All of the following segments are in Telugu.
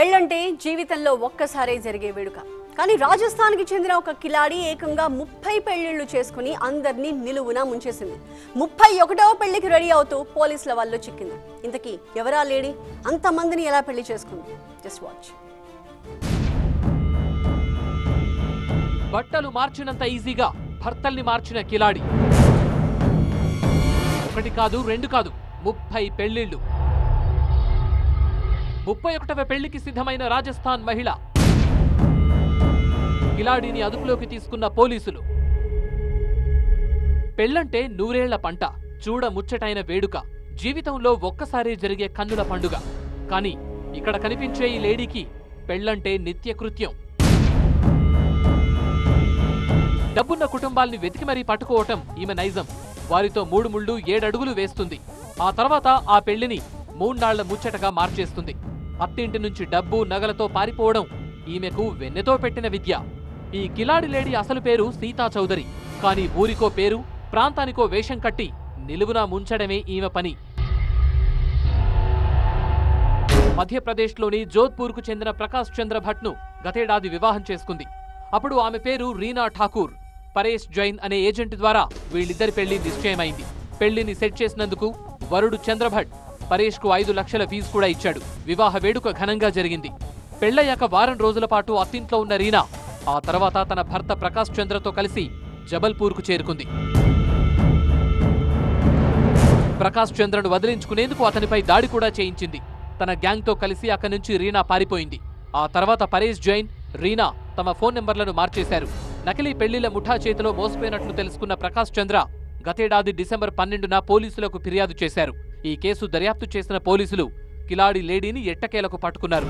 పెళ్ళంటే జీవితంలో ఒక్కసారే జరిగే వేడుక కానీ రాజస్థాన్కి చెందిన ఒక కిలాడి ఏకంగా ముప్పై పెళ్లిళ్లు చేసుకుని అందరినీ నిలువున ముంచేసింది ముప్పై ఒకటవ పెళ్లికి రెడీ అవుతూ పోలీసుల వల్ల చిక్కింది ఇంతకీ ఎవరా లేడీ అంతమందిని ఎలా పెళ్లి చేసుకుంది జస్ట్ వాచ్ బట్టలు మార్చినంత ఈజీగా భర్తల్ని మార్చిన కిలాడి ఒకటి కాదు రెండు కాదు ముప్పై పెళ్లిళ్లు ముప్పై ఒకటవ పెళ్లికి సిద్ధమైన రాజస్థాన్ మహిళ కిలాడిని అదుపులోకి తీసుకున్న పోలీసులు పెళ్ళంటే నూరేళ్ల పంట చూడ ముచ్చటైన వేడుక జీవితంలో ఒక్కసారే జరిగే కన్నుల పండుగ కానీ ఇక్కడ కనిపించే ఈ లేడీకి పెళ్ళంటే నిత్యకృత్యం డబ్బున్న కుటుంబాల్ని వెతికి మరీ పట్టుకోవటం ఈమె నైజం వారితో మూడు ముళ్ళు ఏడడుగులు వేస్తుంది ఆ తర్వాత ఆ పెళ్లిని మూన్నాళ్ల ముచ్చటగా మార్చేస్తుంది అత్తింటి నుంచి డబ్బు నగలతో పారిపోవడం ఈమెకు వెన్నెతో పెట్టిన విద్య ఈ కిలాడి లేడీ అసలు పేరు సీతా చౌదరి కానీ ఊరికో పేరు ప్రాంతానికో వేషం కట్టి నిలువున ముంచడమే ఈమె పని మధ్యప్రదేశ్లోని జోధ్పూర్కు చెందిన ప్రకాష్ చంద్ర భట్ను గతేడాది వివాహం చేసుకుంది అప్పుడు ఆమె పేరు రీనా ఠాకూర్ పరేష్ జైన్ అనే ఏజెంట్ ద్వారా వీళ్ళిద్దరి పెళ్లి నిశ్చయమైంది పెళ్లిని సెట్ చేసినందుకు వరుడు చంద్రభట్ పరేష్ కు ఐదు లక్షల ఫీజు కూడా ఇచ్చాడు వివాహ వేడుక ఘనంగా జరిగింది పెళ్లయ్యాక వారం రోజుల పాటు అత్తింట్లో ఉన్న రీనా ఆ తర్వాత తన భర్త ప్రకాష్ చంద్రతో కలిసి జబల్పూర్కు చేరుకుంది ప్రకాష్ చంద్రను వదిలించుకునేందుకు అతనిపై దాడి కూడా చేయించింది తన గ్యాంగ్తో కలిసి అక్కడి నుంచి రీనా పారిపోయింది ఆ తర్వాత పరేష్ జైన్ రీనా తమ ఫోన్ నెంబర్లను మార్చేశారు నకిలీ పెళ్లిళ్ల ముఠా చేతిలో మోసపోయినట్లు తెలుసుకున్న ప్రకాష్ చంద్ర గతేడాది డిసెంబర్ పన్నెండున పోలీసులకు ఫిర్యాదు చేశారు ఈ కేసు దర్యాప్తు చేసిన పోలీసులు కిలాడి లేడీని ఎట్టకేలకు పట్టుకున్నారు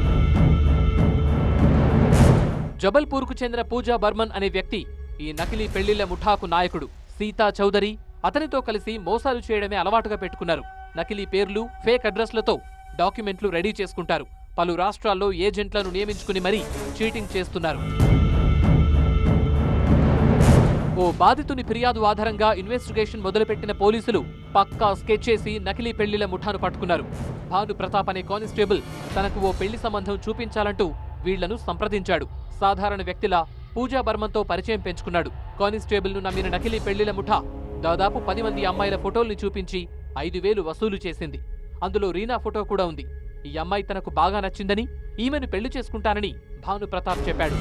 జబల్పూర్కు చెందిన పూజా బర్మన్ అనే వ్యక్తి ఈ నకిలీ పెళ్లిళ్ల ముఠాకు నాయకుడు సీతా చౌదరి అతనితో కలిసి మోసాలు చేయడమే అలవాటుగా పెట్టుకున్నారు నకిలీ పేర్లు ఫేక్ అడ్రస్లతో డాక్యుమెంట్లు రెడీ చేసుకుంటారు పలు రాష్ట్రాల్లో ఏజెంట్లను నియమించుకుని మరీ చీటింగ్ చేస్తున్నారు ఓ బాధితుని ఫిర్యాదు ఆధారంగా ఇన్వెస్టిగేషన్ మొదలుపెట్టిన పోలీసులు పక్కా స్కెచ్ చేసి నకిలీ పెళ్లిల ముఠాను పట్టుకున్నారు భాను ప్రతాప్ అనే కానిస్టేబుల్ తనకు ఓ పెళ్లి సంబంధం చూపించాలంటూ వీళ్లను సంప్రదించాడు సాధారణ వ్యక్తిలా పూజా బర్మన్తో పరిచయం పెంచుకున్నాడు కానిస్టేబుల్ను నమ్మిన నకిలీ పెళ్లిల ముఠా దాదాపు పది మంది అమ్మాయిల ఫోటోల్ని చూపించి ఐదు వేలు వసూలు చేసింది అందులో రీనా ఫోటో కూడా ఉంది ఈ అమ్మాయి తనకు బాగా నచ్చిందని ఈమెను పెళ్లి చేసుకుంటానని భాను ప్రతాప్ చెప్పాడు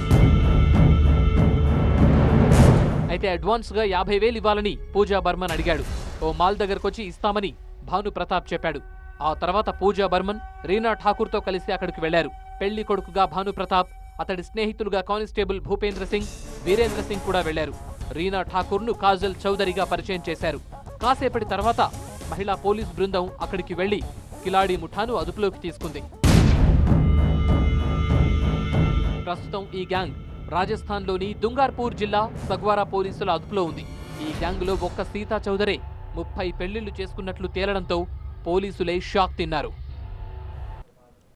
అయితే అడ్వాన్స్ గా యాభై వేలు ఇవ్వాలని పూజా బర్మన్ అడిగాడు ఓ మాల్ దగ్గరకొచ్చి ఇస్తామని భాను ప్రతాప్ చెప్పాడు ఆ తర్వాత పూజా బర్మన్ రీనా ఠాకూర్తో కలిసి అక్కడికి వెళ్లారు పెళ్లి కొడుకుగా భాను ప్రతాప్ అతడి స్నేహితులుగా కానిస్టేబుల్ భూపేంద్ర సింగ్ వీరేంద్ర సింగ్ కూడా వెళ్లారు రీనా ఠాకూర్ను కాజల్ చౌదరిగా పరిచయం చేశారు కాసేపటి తర్వాత మహిళా పోలీస్ బృందం అక్కడికి వెళ్లి కిలాడి ముఠాను అదుపులోకి తీసుకుంది ప్రస్తుతం ఈ గ్యాంగ్ రాజస్థాన్లోని దుంగార్పూర్ జిల్లా సగ్వారా పోలీసుల అదుపులో ఉంది ఈ గ్యాంగ్లో ఒక్క సీతా చౌదరే ముప్పై పెళ్లిళ్లు చేసుకున్నట్లు తేలడంతో పోలీసులే షాక్ తిన్నారు